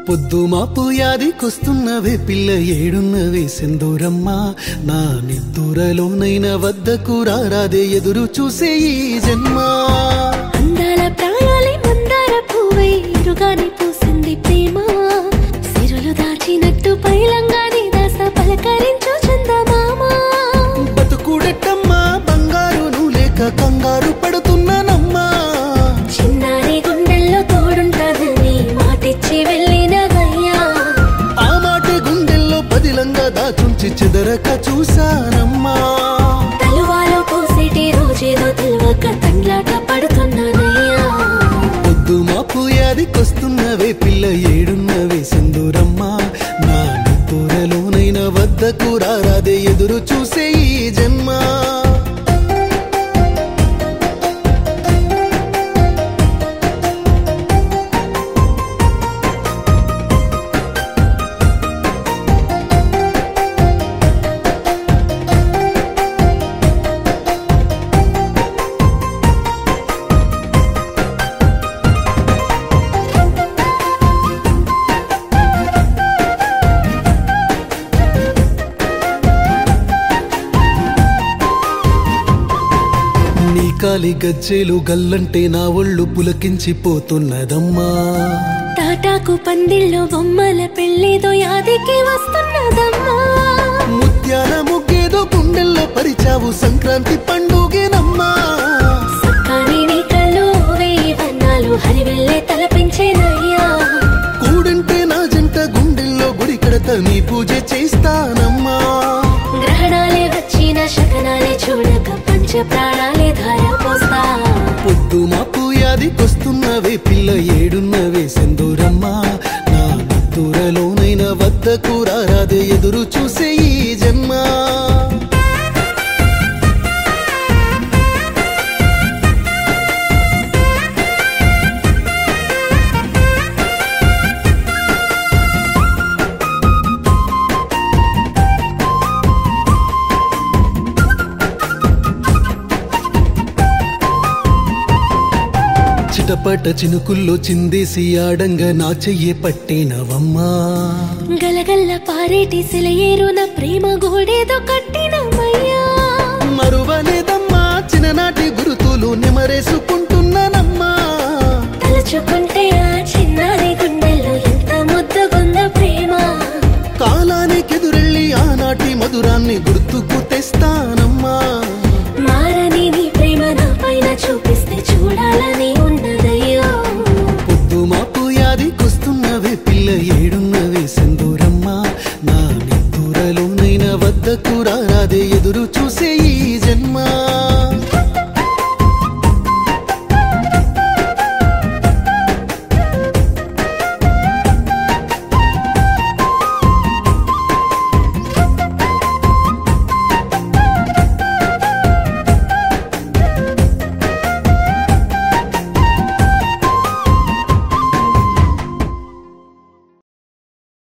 పొద్దు మాపు యాదికొస్తున్నవే పిల్ల ఏడున్నవే సెందూరమ్మ నా నిద్దురలోనైన వద్దకు రారాదే ఎదురు చూసే ఈ జన్మ అందాల ప్రాయాలే మందార పువ్వై ఇరుగాని పూసింది ప్రేమ సిరులు దాచినట్టు పైలంగాని దాస పలకరించు చందమామ బతుకుడెట్టమ్మా బంగారు నువ్వు లేక కంగారు పడుతున్నానమ్మా చిన్నారి గుండెల్లో తోడుంటాదని మాటిచ్చి వెళ్ళినదయ్యా ఆ మాట గుండెల్లో పదిలంగా దాచుంచి చెదరక చూశానమ్మా తలువాలో పోసేటి రోజేదో తెలియక తండ్లాట పడుతున్నానయ్యా పొద్దు మాపు యాదికొస్తున్నవే పిల్ల ఏడున్నవే సింధూరమ్మ నా నిద్దురలోనైన వద్దకు రారాదే ఎదురు చూసే ఈ జన్మ నీ కాలి గజ్జెలు గల్లంటే నా ఒళ్ళు పులకించిపోతున్నదమ్మా తాటాకు పందిళ్ళో బొమ్మల పెళ్ళేదో యాదికి వస్తున్నదమ్మా ముత్యాల ముగ్గేదో గుండెల్లో పరిచావు సంక్రాంతి పండుగేనమ్మా సక్కాని నీ కళ్ళు వేయి వన్నాలు హరివెల్లే తలపించేనయ్యా కూడంటే నా జంట గుండెల్లో గుడి కడత నీ పూజ చేస్తానమ్మా గ్రహణాలే వచ్చిన శకనాలే చూడక పంచ ప్రాణాలే ధార పోస్తా పొద్దు మాపు యాదికొస్తున్నవే పిల్ల ఏడున్నవే సెందూరమ్మ నా నిద్దురలోనైన వద్దకు రారాదే ఎదురు చూసే ఈ జన్మ చిటపట చినుకుల్లో చిందేసి ఆడంగా నా చెయ్యి పట్టేనవమ్మా గలగల్ల పారేటి సిలయేరు నా ప్రేమ గోడేదో కట్టినమయ్యా మరువలేదమ్మా చిన్ననాటి గురుతులు నిమరేసుకుంటున్నానమ్మా తలుచుకుంటే ఆ చిన్నారి గుండెల్లో ఎంత ముద్దగుంద ప్రేమ కాలానికెదురెళ్ళి ఆనాటి మధురాన్ని గుర్తుకు తెస్తానమ్మా మారని నీ ప్రేమ నా పైన చూపిస్తే చూడాలని ఉన్నదయ్యో పొద్దు మాపు యాదికొస్తున్నవే పిల్ల ఏడున్నవే సెందూరమ్మ నా నిద్దురలోనైన వద్దకు రారాదే ఎదురు చూసే ఈ జన్మ